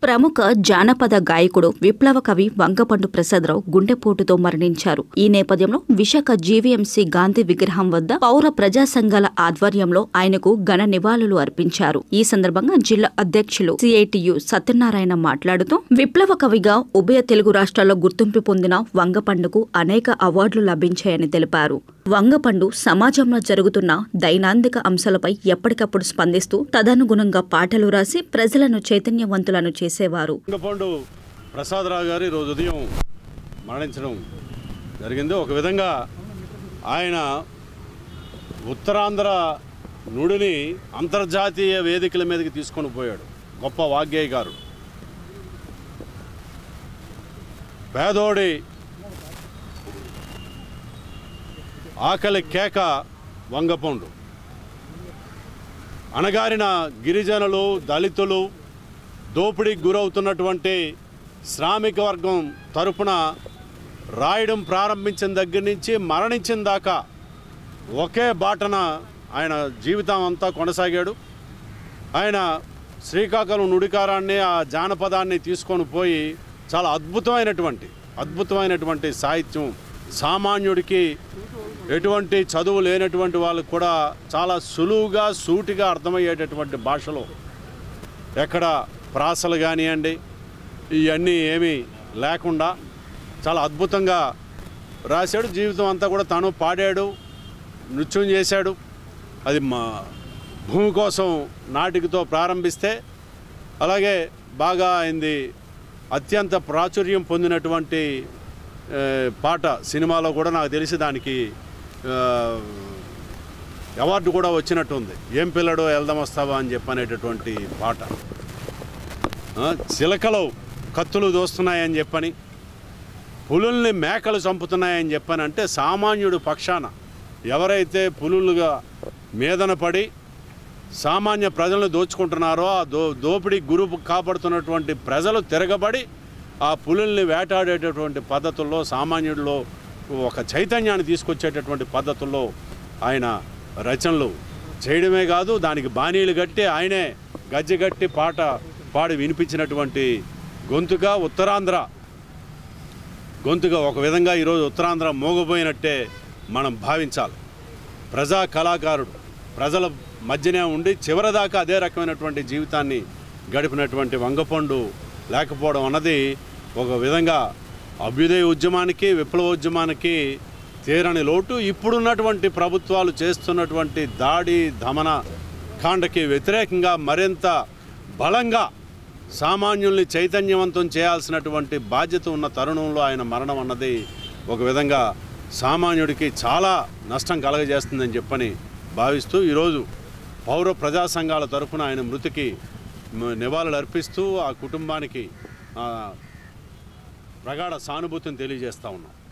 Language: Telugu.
ప్రముఖ జానపద గాయకుడు విప్లవ కవి వంగపండు ప్రసాదరావు గుండెపోటుతో మరణించారు ఈ నేపథ్యంలో విశాఖ జీవీఎంసీ గాంధీ విగ్రహం వద్ద పౌర ప్రజా సంఘాల ఆధ్వర్యంలో ఆయనకు ఘన నివాళులు అర్పించారు ఈ సందర్భంగా జిల్లా అధ్యక్షులు సిఐటియు సత్యనారాయణ మాట్లాడుతూ విప్లవ కవిగా ఉభయ తెలుగు రాష్ట్రాల్లో గుర్తింపు పొందిన వంగపండుకు అనేక అవార్డులు లభించాయని తెలిపారు వంగపండు సమాజంలో జరుగుతున్న దైనందిక అంశాలపై ఎప్పటికప్పుడు స్పందిస్తూ తదనుగుణంగా పాటలు రాసి ప్రజలను చైతన్యవంతులను చేసేవారు వంగపండు ప్రసాదరావు గారు ఈరోజు ఉదయం మరణించడం జరిగింది ఒక విధంగా ఆయన ఉత్తరాంధ్ర నుడిని అంతర్జాతీయ వేదికల మీదకి తీసుకొని పోయాడు గొప్ప వాగ్గేయకారుడు పేదోడి ఆకలి కేక వంగపండు అణగారిన గిరిజనులు దళితులు దోపిడీకి గురవుతున్నటువంటి శ్రామిక వర్గం తరపున రాయడం ప్రారంభించిన దగ్గర నుంచి మరణించిన దాకా ఒకే బాటన ఆయన జీవితం అంతా కొనసాగాడు ఆయన శ్రీకాకుళం నుడికారాన్ని ఆ జానపదాన్ని తీసుకొని పోయి చాలా అద్భుతమైనటువంటి అద్భుతమైనటువంటి సాహిత్యం సామాన్యుడికి ఎటువంటి చదువు లేనటువంటి వాళ్ళకు కూడా చాలా సులువుగా సూటిగా అర్థమయ్యేటటువంటి భాషలో ఎక్కడ ప్రాసలు కానివ్వండి ఇవన్నీ ఏమీ లేకుండా చాలా అద్భుతంగా రాశాడు జీవితం అంతా కూడా తను పాడాడు నృత్యం చేశాడు అది మా భూమి కోసం నాటికతో ప్రారంభిస్తే అలాగే బాగా అయింది అత్యంత ప్రాచుర్యం పొందినటువంటి ఏ, పాట సినిమాలో కూడా నాకు తెలిసి దానికి ఆ, అవార్డు కూడా వచ్చినట్టుంది ఏం పిల్లడో వెళ్దాం వస్తావా అని చెప్పనేటటువంటి పాట ఆ, చిలకలు కత్తులు దోస్తున్నాయని చెప్పని పులుల్ని మేకలు చంపుతున్నాయని చెప్పని అంటే సామాన్యుడు పక్షాన ఎవరైతే పులులుగా మీదన పడి సామాన్య ప్రజలను దోచుకుంటున్నారో ఆ దో దోపిడీ గురు కాపాడుతున్నటువంటి ప్రజలు తిరగబడి ఆ పులుల్ని వేటాడేటటువంటి పద్ధతుల్లో సామాన్యుడిలో ఒక చైతన్యాన్ని తీసుకొచ్చేటటువంటి పద్ధతుల్లో ఆయన రచనలు చేయడమే కాదు దానికి బాణీలు కట్టి ఆయనే గజ్జె కట్టి పాట పాడి వినిపించినటువంటి గొంతుగా ఉత్తరాంధ్ర గొంతుగా ఒక విధంగా ఈరోజు ఉత్తరాంధ్ర మోగపోయినట్టే మనం భావించాలి ప్రజా కళాకారుడు ప్రజల మధ్యనే ఉండి చివరిదాకా అదే రకమైనటువంటి జీవితాన్ని గడిపినటువంటి వంగపండు లేకపోవడం అన్నది ఒక విధంగా అభ్యుదయ ఉద్యమానికి విప్లవోద్యమానికి తీరని లోటు ఇప్పుడున్నటువంటి ప్రభుత్వాలు చేస్తున్నటువంటి దాడి దమన కాండకి వ్యతిరేకంగా మరింత బలంగా సామాన్యుల్ని చైతన్యవంతం చేయాల్సినటువంటి బాధ్యత ఉన్న తరుణంలో ఆయన మరణం అన్నది ఒక విధంగా సామాన్యుడికి చాలా నష్టం కలగజేస్తుందని చెప్పని భావిస్తూ ఈరోజు పౌర ప్రజా సంఘాల తరఫున ఆయన మృతికి మ- నివాళులు అర్పిస్తూ ఆ కుటుంబానికి ఆ, ప్రగాఢ సానుభూతిని తెలియజేస్తా ఉన్నాం